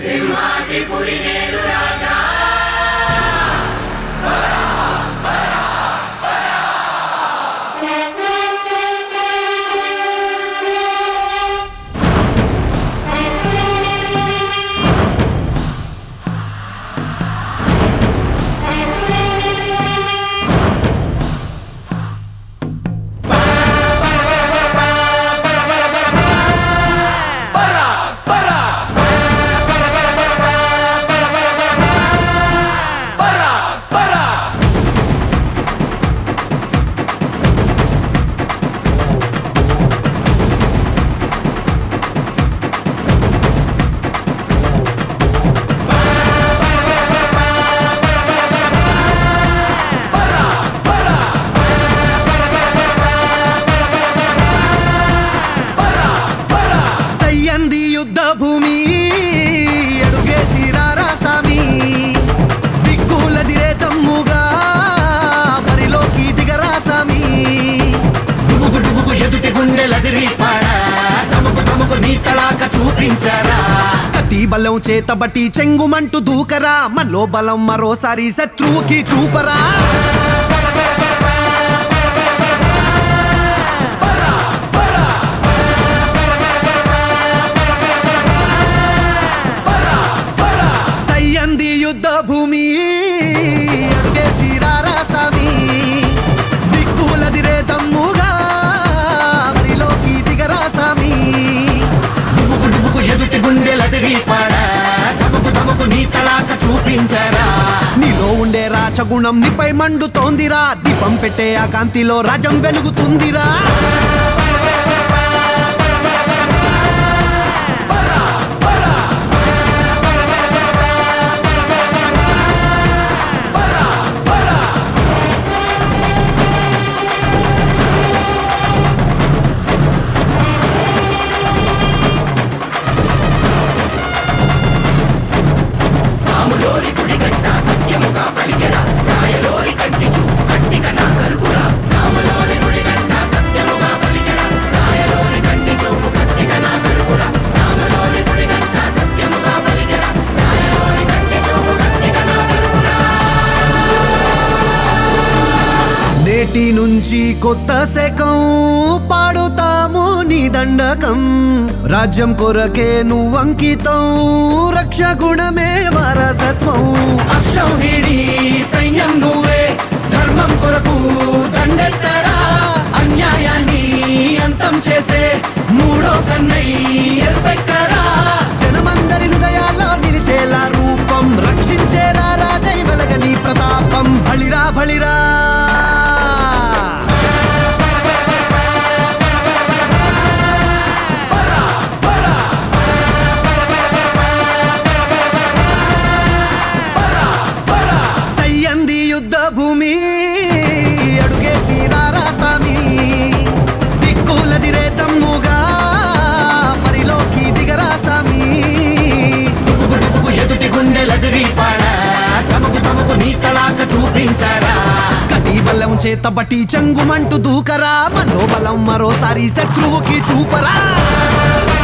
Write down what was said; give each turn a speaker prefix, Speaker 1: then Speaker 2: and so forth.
Speaker 1: సయ్యంది యుద్ధ భూమి అడుగేసి రారా సామి దిక్కులదిరే తమ్ముగా బరిలోకి దిగరా సామి
Speaker 2: డుబుకు డుబుకు ఎదుటి గుండెలదిరి పాడా తమకు తమకు నీ తలాక చూపించరా
Speaker 1: కత్తి బలం చేతబట్టి చెంగుమంటూ దూకరా మనలో బలం మరోసారి శత్రువుకి చూపరా సయ్యంది యుద్ధ భూమి అడుగేసి రారా సామి దిక్కులదిరే తమ్ముగా బరిలోకి దిగరా సామి
Speaker 2: డుబుకు డుబుకు ఎదుటి గుండెలదిరి పాడా తమకు తమకు నీ తలాక చూపించరా
Speaker 1: నీలో ఉండే రాచగుణం నీపై మండుతోందిరా దీపం పెట్టే ఆ కాంతిలో రాజం వెలుగుతుందిరా
Speaker 2: సాములోరి గుడిగంట సత్యముగా పలికెరా రాయలోరి కంటి చూపు కత్తిక నా కరుగురా సాములోరి గుడిగంట సత్యముగా పలికెరా రాయలోరి కంటి చూపు కత్తిక నా కరుగురా సాములోరి గుడిగంట సత్యముగా పలికెరా రాయలోరి కంటి చూపు కత్తిక నా కరుగురా
Speaker 1: నేటి నుంచి కొత్త శకం పాడుతాము నీ దండకం రాజ్యం కొరకే నువ్వంకితం రక్షగుణమే వారసత్వం
Speaker 2: అక్షౌహిణి సైన్యం నువ్వే ధర్మం కొరకు దండెత్తరా అన్యాయాన్ని అంతం చేసే మూడో కన్నై ఎరుపెక్కరా
Speaker 1: జనమందరి హృదయాల్లో నిలిచేలా రూపం రక్షించేరా రాజై వెలగని ప్రతాపం బలిరా బలిరా సయ్యంది యుద్ధ భూమి అడుగేసి రారా సామి దిక్కులదిరే తమ్ముగా పరిలోకి దిగరా సామి
Speaker 2: డుబుకు డుబుకు ఎదుటి గుండెలదిరి పాడా తమకు తమకు నీ తలాక చూపించరా
Speaker 1: కటి బలం చేతబట్టి చెంగుమంటూ దూకరా మనో బలం మరోసారి శత్రువుకి చూపరా